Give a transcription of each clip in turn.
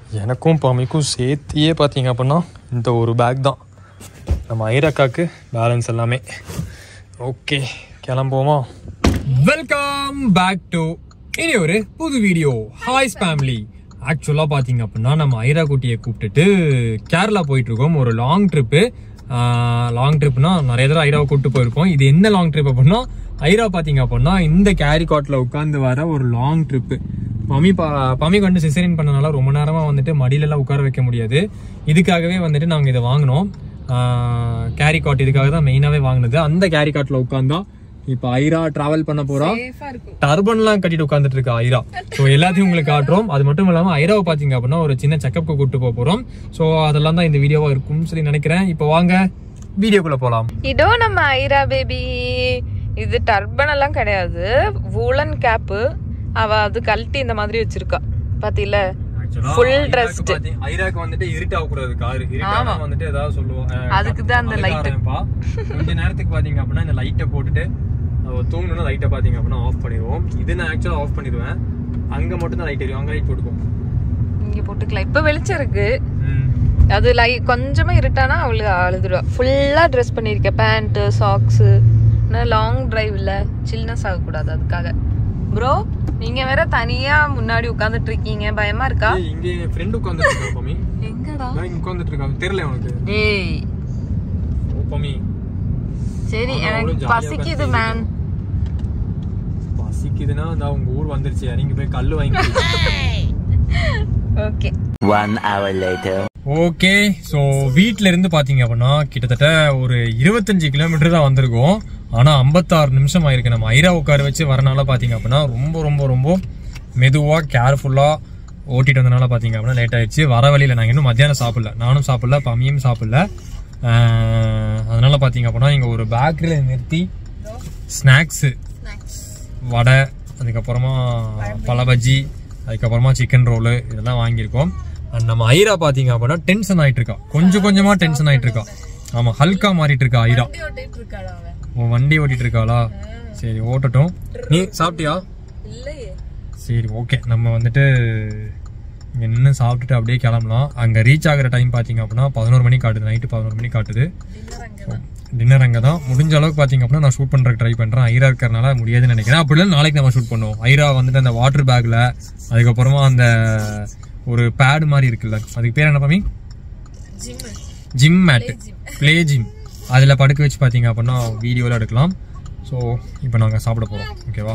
எனக்கும் பமிக்கும் சேர்த்தியே பார்த்தீங்க அப்படின்னா இந்த ஒரு பேக் தான் நம்ம ஐரக்காக்கு பேலன்ஸ் எல்லாமே ஓகே கிளம்புவோமா வெல்கம் பேக் டு இனி ஒரு புது வீடியோ ஹாய்ஸ் ஃபேமிலி ஆக்சுவலாக பார்த்தீங்க அப்படின்னா நம்ம ஐரா குட்டியை கூப்பிட்டுட்டு கேரளா போயிட்டு இருக்கோம் ஒரு லாங் ட்ரிப்பு லாங் ட்ரிப்னா நிறைய தடவை ஐராவை கூப்பிட்டு போயிருக்கோம் இது என்ன லாங் ட்ரிப் அப்படின்னா ஐரா பார்த்தீங்க அப்படின்னா இந்த கேரி காட்டில் உட்காந்து வர ஒரு லாங் ட்ரிப்பு பமி பா பமிக்கு வந்து சிசரின் பண்ணனால ரொம்ப நேரமாக வந்துட்டு மடியிலலாம் உட்கார வைக்க முடியாது இதுக்காகவே வந்துட்டு நாங்கள் இதை வாங்கினோம் கேரி காட் இதுக்காக தான் மெயினாகவே வாங்கினது அந்த கேரி காட்டில் உட்காந்தா இப்போ ஐரா டிராவல் பண்ண போறா டர்பன்லாம் கட்டிட்டு உட்காந்துட்டு இருக்கா ஐரா ஸோ எல்லாத்தையும் உங்களுக்கு காட்டுறோம் அது மட்டும் இல்லாமல் ஐராவை பார்த்தீங்க அப்படின்னா ஒரு சின்ன செக்கப்க்கு கூப்பிட்டு போக போறோம் ஸோ அதெல்லாம் தான் இந்த வீடியோவா இருக்கும்னு சொல்லி நினைக்கிறேன் இப்போ வாங்க வீடியோக்குள்ள போலாம் இதோ நம்ம ஐரா பேபி இது டர்பன் எல்லாம் கிடையாது வூலன் கேப்பு அவ அது கழட்டி இந்த மாதிரி வச்சிருக்கா பாத்தீல Full dressed. ஐராக்கு வந்துட்டு இருட்டாக கூடாது காரு இருட்டாக வந்துட்டு ஏதாவது சொல்லுவோம் அஹ், அதுக்கு தான் அந்த அதுக்கு light. ஆரம்பிப்பா. கொஞ்ச நேரத்துக்கு பாத்தீங்க அப்படின்னா இந்த லைட்டை போட்டுட்டு அவ தூங்கணும்னா லைட்டை பாத்தீங்க அப்படின்னா ஆஃப் பண்ணிடுவோம் இது நான் ஆக்சுவலா ஆஃப் பண்ணிடுவேன் அங்க மட்டும் தான் லைட் எரியும் அங்க லைட் போட்டுக்கும் இங்க போட்டுக்கலாம் இப்ப வெளிச்சம் இருக்கு அது லை கொஞ்சமா இருட்டானா அவளுக்கு அழுதுடுவா ஃபுல்லா ட்ரெஸ் பண்ணிருக்கேன் பேண்ட் சாக்ஸ் லாங் டிரைவ் இல்ல சில்னஸ் ஆகக்கூடாது அதுக்காக ப்ரோ நீங்க வேற தனியா முன்னாடி உட்கார்ந்துட்டு இருக்கீங்க பயமா இருக்கா ஏய், இங்க என் ஃப்ரெண்ட் உட்காந்துட்டு இருக்கா பமி எங்கடா நான் இங்க உட்காந்துட்டு இருக்கா தெரியல உனக்கு டேய் ஓ பமி சரி ஆமா, எனக்கு அவளும் jolly ஆ பசிக்குது உட்கார்ந்து மேன் பசிக்குதுன்னா நான் உங்க ஊர் வந்துருச்சு இறங்கி போய் கல்லு வாங்கி okay One hour later. Okay so வீட்ல இருந்து பாத்தீங்க அப்படின்னா கிட்டத்தட்ட ஒரு இருபத்தஞ்சு கிலோமீட்டர் தான் வந்திருக்கோம் ஆனா ஐம்பத்தாறு நிமிஷம் ஆயிருக்கு நம்ம ஐரா உட்கார வச்சு வரனால பாத்தீங்க அப்படின்னா ரொம்ப ரொம்ப ரொம்ப மெதுவா கேர்ஃபுல்லா ஓட்டிட்டு வந்தனால பாத்தீங்க அப்படின்னா லேட் ஆயிடுச்சு வர வழியில நாங்க இன்னும் மத்தியானம் சாப்பிடல நானும் சாப்பிடல பம்மியும் சாப்பிடல ஆஹ், அதனால பாத்தீங்க அப்படின்னா இங்க ஒரு பேக்கரியில நிறுத்தி ஸ்நாக்ஸு வடை அதுக்கப்புறமா பல பஜ்ஜி அதுக்கப்புறமா சிக்கன் ரோலு இதெல்லாம் வாங்கியிருக்கோம் அண்ட் நம்ம ஐரா பாத்தீங்க அப்படின்னா டென்ஷன் ஆயிட்டு இருக்கா கொஞ்சம் கொஞ்சமா டென்ஷன் ஆயிட்டு இருக்கா ஆமா ஹல்கா மாறிட்டு இருக்கா ஐரா உன் வண்டி ஓட்டிட்டு இருக்காளா சரி ஓட்டட்டும் நீ சாப்பிட்டியா சரி ஓகே நம்ம வந்துட்டு இங்க நின்று சாப்பிட்டுட்டு அப்படியே கிளம்பலாம் அங்க ரீச் ஆகுற டைம் பாத்தீங்க அப்படின்னா பதினோரு மணி காட்டுது நைட்டு பதினோரு மணி காட்டுது டின்னர் அங்கே தான் முடிஞ்ச அளவுக்கு பார்த்தீங்க அப்படின்னா நான் ஷூட் பண்ணுறதுக்கு ட்ரை பண்ணுறேன் ஐரா இருக்கிறனால முடியாதுன்னு நினைக்கிறேன் அப்படி இல்லை நாளைக்கு நம்ம ஷூட் பண்ணுவோம் ஐரா வந்துட்டு அந்த வாட்டர் பேக்கில் அதுக்கப்புறமா அந்த ஒரு பேட் மாதிரி இருக்குல்ல அதுக்கு பேர் என்ன பண்ணி ஜிம் மேட் ப்ளே ஜிம் அதில் படுக்க வச்சு பார்த்தீங்க அப்படின்னா வீடியோவில் எடுக்கலாம் ஸோ இப்போ நாங்கள் சாப்பிட போகிறோம் ஓகேவா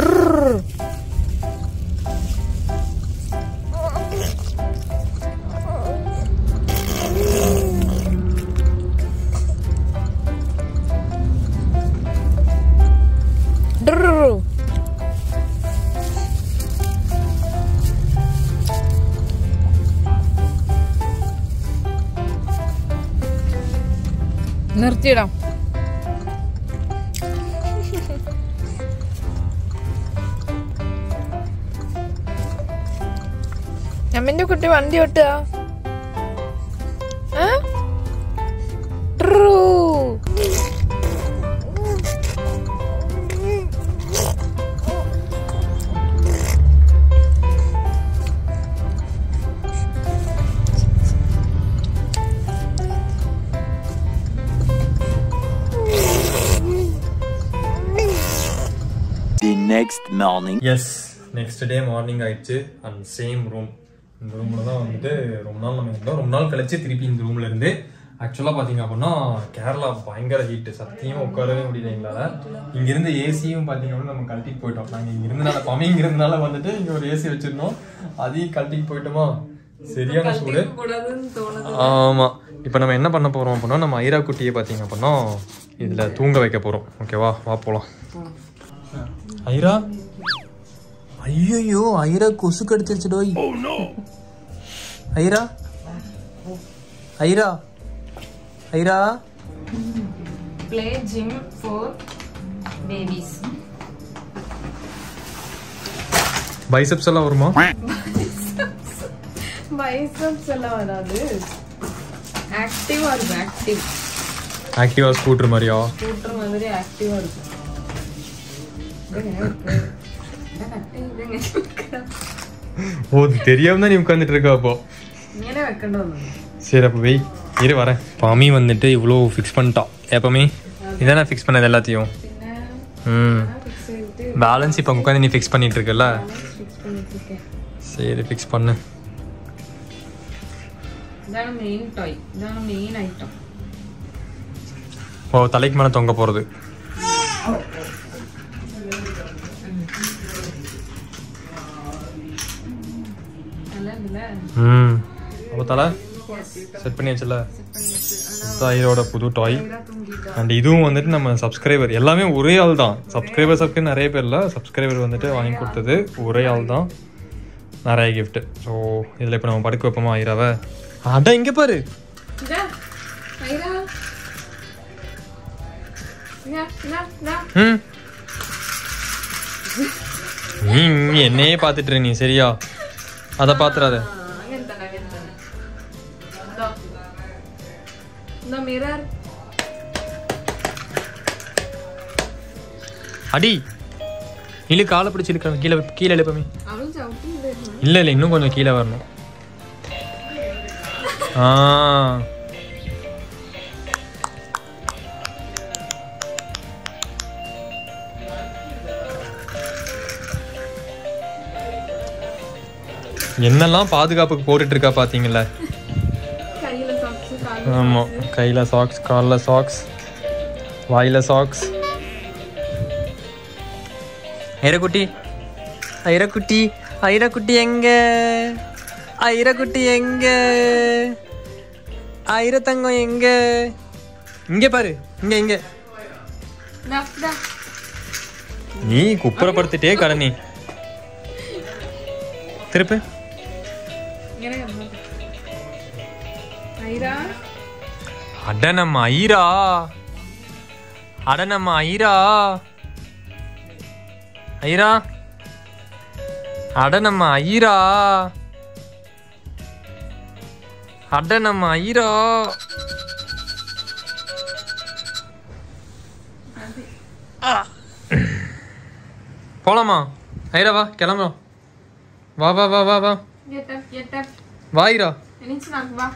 നിർത്തിയിടാം അമ്മന്റെ കുട്ടി വണ്ടി ഓട്ടുക ആ? True. The next morning. Yes next day morning ஆயிடுச்சு அண்ட் சேம் ரூம் இந்த ரூமில் தான் வந்துட்டு ரொம்ப நாள் நம்ம இருந்தோம் ரொம்ப நாள் கழிச்சு திருப்பி இந்த ரூம்ல இருந்து ஆக்சுவலாக பார்த்தீங்க அப்படின்னா கேரளா பயங்கர ஹீட்டு சத்தியமாக உட்காரவே முடியல எங்களால் இங்கிருந்து ஏசியும் பார்த்தீங்க அப்படின்னா நம்ம கழட்டிட்டு போயிட்டோம் நாங்கள் இங்க இருந்தனால பமி இங்க இருந்தனால வந்துட்டு இங்கே ஒரு ஏசி வச்சிருந்தோம் அதையும் கழட்டிட்டு போயிட்டோமா சரியான சூடு ஆமா இப்போ நம்ம என்ன பண்ண போறோம் அப்படின்னா நம்ம ஐரா குட்டியை பார்த்தீங்க அப்படின்னா இதுல தூங்க வைக்க போறோம் ஓகேவா வா போலாம் ஐரா ஐயோ ஐரா கொசு கடிச்சிருச்சுடோய் Aira Aira Aira Play gym for babies. Biceps எல்லாம் வருமா பைசப்ஸ் எல்லாம் வராது ஆக்டிவா இருக்கும் ஆக்டிவ் ஆக்டிவா ஸ்கூட்டர் மாதிரியா ஸ்கூட்டர் மாதிரி ஆக்டிவா இருக்கும் ஓ இது தெரியாம தான் நீ உட்காந்துட்டு இருக்க அப்போ ഇങ്ങനെ വെക്കേണ്ടതൊന്നും சரி அப்போ வெய் இரு வரேன் பாமி வந்துட்டு இவ்வளோ ஃபிக்ஸ் பண்ணிட்டான் எப்பவுமே இதானே ஃபிக்ஸ் பண்ணது எல்லாத்தையும் പിന്നെ ம் ഫിക്സ് ചെയ്തിട്ട് பேலன்ஸ் இப்போ உட்காந்து நீ ஃபிக்ஸ் பண்ணிட்டு இருக்கல ഫിക്സ് பண்ணிட்டு சரி ஃபிக்ஸ் பண்ணு ഇതാണ് മെയിൻ ടോയ് ഇതാണ് മെയിൻ ഐറ്റം ஓ தலைக்கு மேலே தொங்க போகிறது നല്ല ഉണ്ടല്ലേ ம் அப்போ தலை செட் பண்ணி வச்சல ஐயரோட புது டாய் அண்ட் இதுவும் வந்துட்டு நம்ம சப்ஸ்கிரைபர் எல்லாமே ஒரே ஆள் தான் சப்ஸ்கிரைபர் சப்ஸ்கிரைப் நிறைய பேர் இல்லை சப்ஸ்கிரைபர் வந்துட்டு வாங்கி கொடுத்தது ஒரே ஆள் தான் நிறைய gift ஸோ இதில் இப்போ நம்ம படுக்க வைப்போமா ஐராவை அட இங்கே பாரு ഇതാ ഐരാ ഇതാ ഇതാ ഇതാ ம் நீ நீ என்னையே பார்த்துட்டு இரு நீ சரியா அதை பார்த்துறாத അങ്ങനെ തന്നെ അങ്ങനെ തന്നെ ഇതാ ഇതാ മിറർ அடி இழு காலை பிடிச்சி இழுக்க கீழே கீழே எழுப்பமே അവൾ ചവിട്ടി ഇതായിരുന്നു இல்லை இல்லை இன்னும் கொஞ்சம் கீழே வரணும் ஆ என்னெல்லாம் பாதுகாப்புக்கு போட்டுட்டு இருக்கா பாத்தீங்களா കയ്യിലെ സോക്സ് കാലിലെ ஆமா கையில சாக்ஸ் கால்ல சாக்ஸ் வாயில சாக்ஸ் ஐரக்குட்டி ஐரக்குட்டி ஐரக்குட்டி எங்க ஐரக்குட்டி எங்க ஐர தங்கம் எங்க இங்க பாரு இங்க இங்க ഇതാ ഇതാ நீ குப்புறப்படுத்திட்டே கட நீ திருப்பு ഇങ്ങനെ കിടന്നോട്ടെ. ഐരാ அட நம்ம ஐரா அட நம்ம ஐரா ஐரா அட நம்ம ஐரா அட நம்ம ஐரா ஆ. போலாமா ஐரா வா கிளம்பலாம் வா வா வா வா வா get up get up வா ஐரா എണീച്ച് നടക്ക് വാ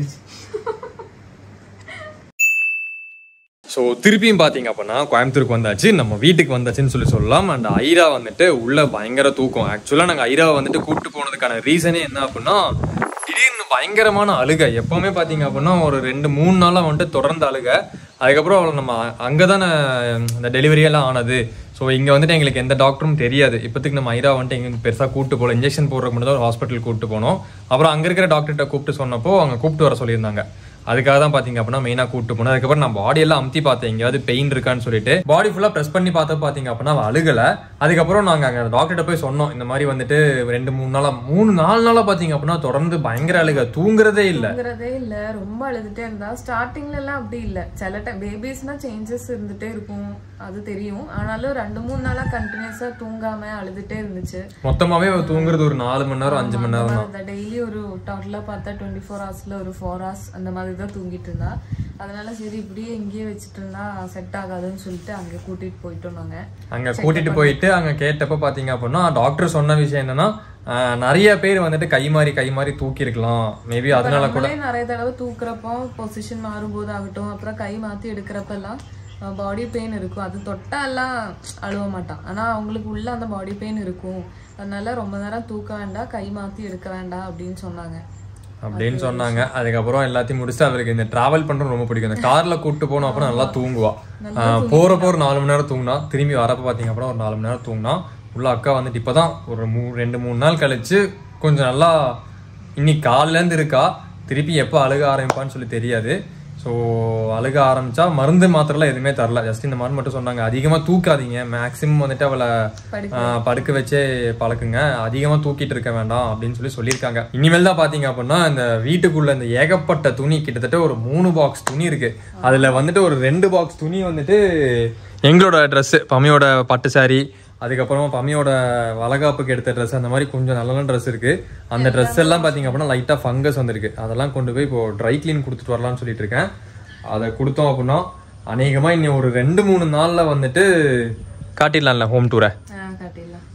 ஸோ திருப்பியும் பார்த்தீங்க அப்படின்னா கோயம்புத்தூருக்கு வந்தாச்சு நம்ம வீட்டுக்கு வந்தாச்சுன்னு சொல்லி சொல்லலாம் அண்ட் ஐரா வந்துட்டு உள்ள பயங்கர தூக்கம் ஆக்சுவலாக நாங்கள் ஐராவை வந்துட்டு கூப்பிட்டு போனதுக்கான ரீசனே என்ன அப்படின்னா திடீர்னு பயங்கரமான அழுகை எப்பவுமே பார்த்தீங்க அப்படின்னா ஒரு ரெண்டு மூணு நாளாக வந்துட்டு தொடர்ந்து அழுகை அதுக்கப்புறம் அவளை நம்ம அங்கே தானே இந்த டெலிவரி எல்லாம் ஆனது ஸோ இங்கே வந்துட்டு எங்களுக்கு எந்த டாக்டரும் தெரியாது இப்போதைக்கு நம்ம ஐரா வந்துட்டு எங்களுக்கு பெருசாக கூப்பிட்டு போகல இன்ஜெக்ஷன் போடுறதுக்கு மட்டும் தான் ஒரு ஹாஸ்பிட்டல் கூப்பிட்டு போனோம் அப்புறம் அங்கே இருக்கிற டாக்டர்கிட்ட கூப்பிட்டு சொன்னப்போ அவங்க கூப்பிட்டு வர சொல்லியிருந்தாங்க அதுக்காக தான் பாத்தீங்க அப்படின்னா மெயினா கூட்டு போனோம் அதுக்கப்புறம் நான் பாடி எல்லாம் அமுத்தி பார்த்தேன் எங்கேயாவது பெயின் இருக்கான்னு சொல்லிட்டு பாடி ஃபுல்லா ப்ரெஸ் பண்ணி பார்த்தா பாத்தீங்க அப்படின்னா அவ அழுகல அதுக்கப்புறம் நாங்க அங்க டாக்டர்கிட்ட போய் சொன்னோம் இந்த மாதிரி வந்துட்டு ரெண்டு மூணு நாளா மூணு நாலு நாளா பாத்தீங்க அப்படின்னா தொடர்ந்து பயங்கர அழுக தூங்குறதே இல்ல தூங்குறதே இல்ல ரொம்ப அழுதுட்டே இருந்தா ஸ்டார்டிங்ல எல்லாம் அப்படி இல்ல சில டைம் பேபிஸ்னா சேஞ்சஸ் இருந்துட்டே இருக்கும் அது தெரியும் ஆனாலும் ரெண்டு மூணு நாளா கண்டினியூஸா தூங்காம அழுதுட்டே இருந்துச்சு மொத்தமாவே அவ தூங்குறது ஒரு நாலு மணி நேரம் அஞ்சு மணி நேரம் தான் டெய்லி ஒரு டோட்டலா பார்த்தா டுவெண்ட்டி ஃபோர் ஹவர்ஸ்ல ஒரு ஃபோர் ஹவர்ஸ் அந்த மாதிரி தான் தூங்கிட்டு இருந்தா அதனால சரி இப்படியே இங்கேயே வச்சுட்டு இருந்தா செட் ஆகாதுன்னு சொல்லிட்டு அங்க கூட்டிட்டு போயிட்டோம் நாங்க அங்க கூட்டிட்டு போயிட்டு அங்க கேட்டப்ப பாத்தீங்க அப்படின்னா டாக்டர் சொன்ன விஷயம் என்னன்னா ஆஹ், நிறைய பேர் வந்துட்டு கை மாறி கை மாறி தூக்கி இருக்கலாம் மேபி அதனால கூட நம்மளே நிறைய தடவை தூக்குறப்போ பொசிஷன் மாறும்போது ஆகட்டும் அப்புறம் கை மாத்தி எடுக்கிறப்ப எல்லாம் பாடி பெயின் இருக்கும் அது தொட்டா எல்லாம் அழுவ மாட்டான் ஆனா அவங்களுக்கு உள்ள அந்த பாடி பெயின் இருக்கும் அதனால ரொம்ப நேரம் தூக்க வேண்டாம் கை மாத்தி எடுக்க வேண்டாம் அப்படின்னு சொன்னாங்க அப்படின்னு சொன்னாங்க அதுக்கப்புறம் எல்லாத்தையும் முடிச்சுட்டு அவருக்கு இந்த டிராவல் பண்றது ரொம்ப பிடிக்கும் இந்த கார்ல கூட்டு போனோம் அப்புறம் நல்லா தூங்குவா ஆஹ் போறப்போ ஒரு நாலு மணி நேரம் தூங்கினா திரும்பி வரப்ப பாத்தீங்க அப்புறம் ஒரு நாலு மணி நேரம் தூங்கினா உள்ள அக்கா வந்துட்டு இப்பதான் ஒரு மூ ரெண்டு மூணு நாள் கழிச்சு கொஞ்சம் நல்லா இன்னைக்கு காலையில இருந்து இருக்கா திருப்பி எப்போ அழுக ஆரம்பிப்பான்னு சொல்லி தெரியாது ஸோ அழுக ஆரம்பிச்சா மருந்து மாத்திரலாம் எதுவுமே தரல ஜஸ்ட் இந்த மாதிரி மட்டும் சொன்னாங்க அதிகமாக தூக்காதீங்க மேக்ஸிமம் வந்துட்டு அவளை ஆஹ், படுக்க வச்சே பழக்குங்க அதிகமாக தூக்கிட்டு இருக்க வேண்டாம் அப்படின்னு சொல்லி சொல்லியிருக்காங்க இனிமேல் தான் பார்த்தீங்க அப்படின்னா இந்த வீட்டுக்குள்ள இந்த ஏகப்பட்ட துணி கிட்டத்தட்ட ஒரு மூணு பாக்ஸ் துணி இருக்கு அதில் வந்துட்டு ஒரு ரெண்டு பாக்ஸ் துணி வந்துட்டு எங்களோட ட்ரெஸ்ஸு பம்மியோட பட்டு saree அதுக்கப்புறமா பம்மியோட வளகாப்புக்கு எடுத்த ட்ரெஸ் அந்த மாதிரி கொஞ்சம் நல்ல நல்ல ட்ரெஸ் இருக்கு அந்த ட்ரெஸ் எல்லாம் பார்த்தீங்க அப்படின்னா லைட்டாக ஃபங்கஸ் வந்திருக்கு அதெல்லாம் கொண்டு போய் இப்போ ட்ரை க்ளீன் கொடுத்துட்டு வரலாம்னு சொல்லிட்டு இருக்கேன் அதை கொடுத்தோம் அப்படின்னா அநேகமாக இன்னும் ஒரு ரெண்டு மூணு நாளில் வந்துட்டு காட்டிடலாம்ல ஹோம் டூரை ஆஹ் காட்டிடலாம்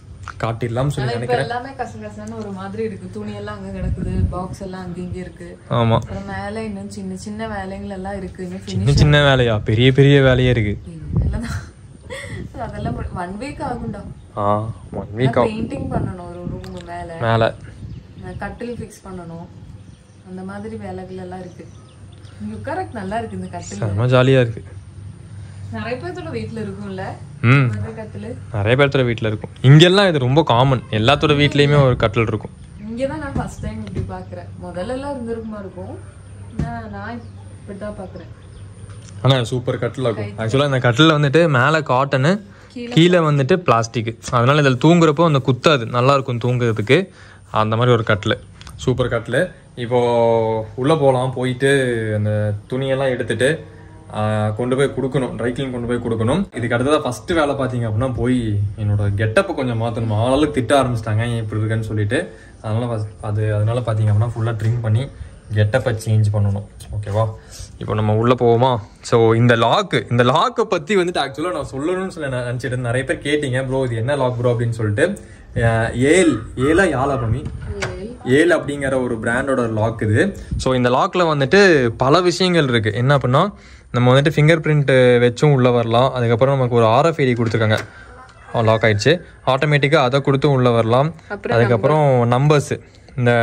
காட்டிடலாம்னு சொல்லி ஆனா இப்ப நினைக்கிறேன் எல்லாமே கசகசன்னு ஒரு மாதிரி இருக்கு துணி எல்லாம் அங்க கிடக்குது பாக்ஸ் எல்லாம் அங்க இங்க இருக்கு ஆமா அப்புறம் மேல இன்னும் சின்ன சின்ன வேலைகள் எல்லாம் இருக்கு இன்னும் சின்ன finish சின்ன வேலையா பெரிய பெரிய வேலையே இருக்கு இல்லதான். அதெல்லாம் ஒன் வீக் ஆகும்டா ஆ ஒன் வீக் பெயிண்டிங் பண்ணணும் ஒரு ரூம் மேல மேலே நான் கட்டில் ஃபிக்ஸ் பண்ணணும் அந்த மாதிரி வேலைகள் எல்லாம் இருக்கு இங்க உட்காரக்கு நல்லா இருக்கு இந்த கட்டில் செம்ம ஜாலியாக இருக்கு நிறைய பேர்த்தோட வீட்ல இருக்கும்ல ம் இந்த மாதிரி கட்டில் நிறைய பேர்த்தோட வீட்டில் இருக்கும் இங்கெல்லாம் இது ரொம்ப காமன் எல்லாத்தோட வீட்லேயுமே ஒரு கட்டில் இருக்கும் இங்கதான் நான் ஃபர்ஸ்ட் டைம் இப்படி பாக்குறேன் முதல்ல எல்லாம் இருந்திருக்குமா இருக்கும் நான் நான் இப்படிதான் பாக்குறேன் ஆனால் சூப்பர் கட்டில் இருக்கும் ஆக்சுவலாக இந்த கட்டில் வந்துட்டு மேலே காட்டனு கீழே வந்துட்டு பிளாஸ்டிக் அதனால இதில் தூங்குறப்போ அந்த குத்தாது நல்லா இருக்கும் தூங்குறதுக்கு அந்த மாதிரி ஒரு கட்டில் சூப்பர் கட்டில் இப்போ உள்ளே போகலாம் போயிட்டு அந்த துணியெல்லாம் எடுத்துட்டு ஆஹ், கொண்டு போய் கொடுக்கணும் ட்ரை க்ளீன் கொண்டு போய் கொடுக்கணும் இதுக்கு அடுத்ததாக ஃபஸ்ட்டு வேலை பார்த்தீங்க அப்படின்னா போய் என்னோட கெட்டப்பை கொஞ்சம் மாற்றணும் ஆளாளுக்கு திட்ட ஆரம்பிச்சிட்டாங்க ஏன் இப்படி இருக்குன்னு சொல்லிட்டு அதனால first- அது அதனால பார்த்தீங்க அப்படின்னா ஃபுல்லாக ட்ரிம் பண்ணி கெட்டப்பை சேஞ்ச் பண்ணணும் ஓகேவா இப்போ நம்ம உள்ளே போவோமா ஸோ இந்த லாக்கு இந்த லாக்கை பற்றி வந்துட்டு ஆக்சுவலாக நான் சொல்லணும்னு சொல்லி நான் நினச்சிட்டு இருந்தேன். நிறைய பேர் கேட்டீங்க ப்ரோ இது என்ன லாக் ப்ரோ அப்படின்னு சொல்லிட்டு அஹ், ஏல் ஏலா யாலா பண்ணி ஏல் அப்படிங்கிற ஒரு பிராண்டோட லாக் இது ஸோ இந்த லாக்கில் வந்துட்டு பல விஷயங்கள் இருக்குது என்ன அப்படின்னா நம்ம வந்துட்டு ஃபிங்கர் பிரிண்ட் வச்சும் உள்ளே வரலாம் அதுக்கப்புறம் நமக்கு ஒரு ஆர்எஃப்ஐடி கொடுத்துருக்காங்க லாக் ஆயிடுச்சு ஆட்டோமேட்டிக்காக அதை கொடுத்தும் உள்ளே வரலாம் அதுக்கப்புறம் நம்பர்ஸு இந்த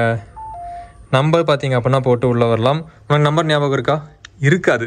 நம்பர் பார்த்தீங்க அப்படின்னா போட்டு உள்ளே வரலாம் உனக்கு நம்பர் ஞாபகம் இருக்கா இருக்காது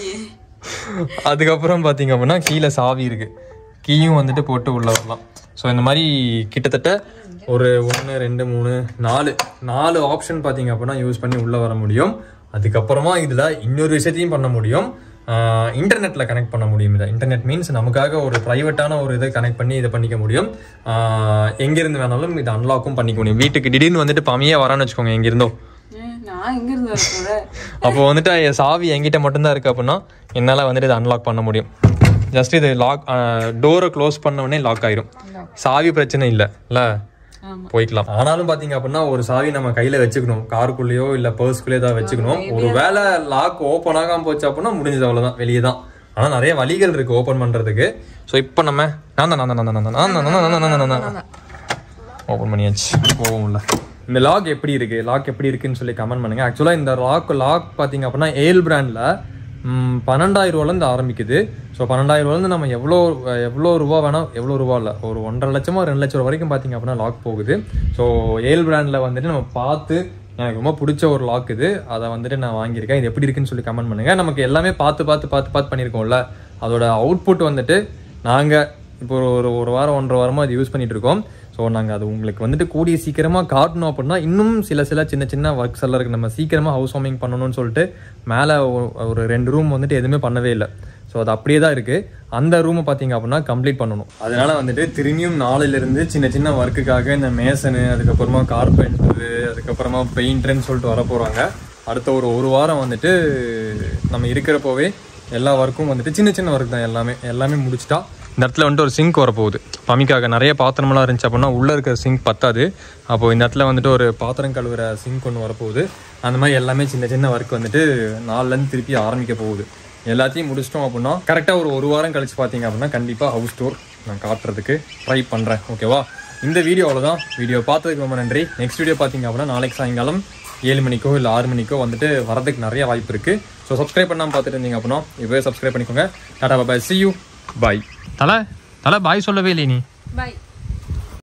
அதுக்கப்புறம் பார்த்தீங்க அப்படின்னா கீழே சாவி இருக்கு கீயும் வந்துட்டு போட்டு உள்ளே வரலாம் ஸோ இந்த மாதிரி கிட்டத்தட்ட ஒரு ஒன்று ரெண்டு மூணு நாலு நாலு ஆப்ஷன் பார்த்தீங்க அப்படின்னா யூஸ் பண்ணி உள்ளே வர முடியும் அதுக்கப்புறமா இதில் இன்னொரு விஷயத்தையும் பண்ண முடியும் இன்டர்நெட்டில் கனெக்ட் பண்ண முடியும் இதை இன்டர்நெட் மீன்ஸ் நமக்காக ஒரு ப்ரைவேட்டான ஒரு இதை கனெக்ட் பண்ணி இதை பண்ணிக்க முடியும் ஆஹ் எங்கிருந்து வேணாலும் இதை அன்லாக்கும் பண்ணிக்க முடியும் வீட்டுக்கு திடீர்னு வந்துட்டு பமையே வரான்னு வச்சுக்கோங்க எங்கிருந்தோ நான் எங்க இருந்து வரப்போறேன் அப்போ வந்துட்டு என் சாவி என்கிட்ட மட்டும்தான் இருக்கு அப்படின்னா என்னால் வந்துட்டு இதை அன்லாக் பண்ண முடியும் ஜஸ்ட் இது லாக் டோரை க்ளோஸ் பண்ண உடனே லாக் ஆயிரும் சாவி பிரச்சனை இல்லை இல்லை ஆமா. போய்க்கலாம் ஆனாலும் பாத்தீங்க அப்படின்னா ஒரு சாவி நம்ம கையில வச்சுக்கணும் காருக்குள்ளேயோ இல்ல பர்ஸ்குள்ளேயோ ஏதாவது வச்சுக்கணும் ஒரு வேளை லாக் ஓப்பன் ஆகாம போச்சு அப்படின்னா முடிஞ்சது அவ்வளவுதான் வெளியே தான் ஆனா நிறைய வழிகள் இருக்கு ஓப்பன் பண்றதுக்கு ஸோ இப்போ நம்ம நான் தான் நான் தான் நான் தான் நான் தான் நான் தான் நான் தான் நான் தான் ஓப்பன் பண்ணியாச்சு போகும்ல இந்த லாக் எப்படி இருக்கு லாக் எப்படி இருக்குன்னு சொல்லி கமெண்ட் பண்ணுங்க ஆக்சுவலாக இந்த லாக் லாக் பார்த்தீங்க அப்படின்னா ஏல் பிராண்டில் பன்னெண்டாயிரம் ரூபாலேருந்து ஆரம்பிக்குது ஸோ பன்னெண்டாயிரம் ரூபாலேருந்து நம்ம எவ்வளோ எவ்வளோ ரூபா வேணால் எவ்வளோ ரூபா இல்லை ஒரு ஒன்றரை லட்சமோ ரெண்டு லட்சம் ரூபா வரைக்கும் பார்த்தீங்க அப்படின்னா லாக் போகுது ஸோ ஏல் பிராண்டில் வந்துட்டு நம்ம பார்த்து எனக்கு ரொம்ப பிடிச்ச ஒரு லாக் இது அதை வந்துட்டு நான் வாங்கியிருக்கேன் இது எப்படி இருக்குன்னு சொல்லி கமெண்ட் பண்ணுங்க நமக்கு எல்லாமே பார்த்து பார்த்து பார்த்து பார்த்து பண்ணியிருக்கோம்ல அதோட அவுட்புட் வந்துட்டு நாங்கள் இப்போ ஒரு ஒரு ஒரு வாரம் ஒன்றரை வாரமாக அது யூஸ் பண்ணிட்டு இருக்கோம் ஸோ நாங்கள் அது உங்களுக்கு வந்துட்டு கூடிய சீக்கிரமாக காட்டணும் அப்படின்னா இன்னும் சில சில சின்ன சின்ன ஒர்க்ஸ் எல்லாம் இருக்குது நம்ம சீக்கிரமாக ஹவுஸ் வார்மிங் பண்ணணும்னு சொல்லிட்டு மேலே ஒரு ரெண்டு ரூம் வந்துட்டு எதுவுமே பண்ணவே இல்லை ஸோ அது அப்படியே தான் இருக்குது அந்த ரூமை பார்த்தீங்க அப்படின்னா கம்ப்ளீட் பண்ணணும் அதனால வந்துட்டு திரும்பியும் நாளிலிருந்து சின்ன சின்ன ஒர்க்குக்காக இந்த மேசனு அதுக்கப்புறமா கார்பெண்டரு அதுக்கப்புறமா பெயிண்டர்னு சொல்லிட்டு வர போகிறாங்க அடுத்த ஒரு ஒரு வாரம் வந்துட்டு நம்ம இருக்கிறப்போவே எல்லா ஒர்க்கும் வந்துட்டு சின்ன சின்ன ஒர்க் தான் எல்லாமே எல்லாமே முடிச்சிட்டா இந்த இடத்துல வந்துட்டு ஒரு சிங்க் வரப்போகுது பமிக்காக நிறைய பாத்திரமெல்லாம் இருந்துச்சு அப்படின்னா உள்ளே இருக்கிற சிங்க் பத்தாது அப்போது இந்த இடத்துல வந்துட்டு ஒரு பாத்திரம் கழுவுற சிங்க் ஒன்று வரப்போகுது அந்த மாதிரி எல்லாமே சின்ன சின்ன ஒர்க் வந்துட்டு நாலுலேருந்து திருப்பி ஆரம்பிக்க போகுது எல்லாத்தையும் முடிச்சிட்டோம் அப்படின்னா கரெக்டாக ஒரு ஒரு வாரம் கழிச்சு பார்த்தீங்க அப்படின்னா கண்டிப்பாக ஹவுஸ் டோர் நான் காட்டுறதுக்கு ட்ரை பண்ணுறேன் ஓகேவா இந்த வீடியோ அவ்வளோதான் வீடியோ பார்த்ததுக்கு ரொம்ப நன்றி நெக்ஸ்ட் வீடியோ பார்த்தீங்க அப்படின்னா நாளைக்கு சாயங்காலம் ஏழு மணிக்கோ இல்லை ஆறு மணிக்கோ வந்துட்டு வரதுக்கு நிறைய வாய்ப்பு இருக்குது ஸோ சப்ஸ்கிரைப் பண்ணாமல் பார்த்துட்டு இருந்தீங்க அப்படின்னா இப்போவே சப்ஸ்கிரைப் பண்ணிக்கோங்க tata bye see you bye தலை தலை பாய் சொல்லவே இல்லை நீ பாய்